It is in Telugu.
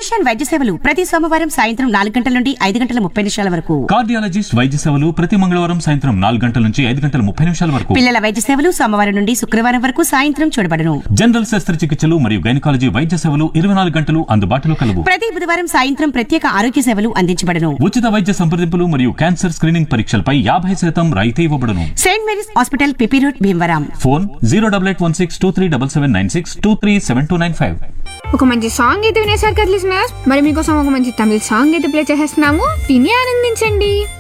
ఫిజిషియన్ వైద్య సేవలు ప్రతి సోమవారం సాయంత్రం నాలుగు గంటల నుండి ఐదు గంటల ముప్పై నిమిషాల వరకు కార్డియాలజిస్ట్ వైద్య సేవలు ప్రతి మంగళవారం సాయంత్రం నాలుగు గంటల నుంచి ఐదు గంటల ముప్పై నిమిషాల వరకు పిల్లల వైద్య సేవలు సోమవారం నుండి శుక్రవారం వరకు సాయంత్రం చూడబడును జనరల్ శస్త్రచికిత్సలు మరియు గైనకాలజీ వైద్య సేవలు ఇరవై నాలుగు గంటలు అందుబాటులో కలవు ప్రతి బుధవారం సాయంత్రం ప్రత్యేక ఆరోగ్య సేవలు అందించబడును ఉచిత వైద్య సంప్రదింపులు మరియు క్యాన్సర్ స్క్రీనింగ్ పరీక్షలపై యాభై శాతం రాయితీ ఇవ్వబడును Saint Mary's hospital PP road Bhimavaram phone zero double eight one six two three double seven nine six two three seven two nine five ఒక మంచి సాంగ్ అయితే వినేసారు కదా లిసినర్స్ మరి మీకోసం ఒక మంచి తమిళ సాంగ్ అయితే ప్లే చేసేస్తున్నాము విని ఆనందించండి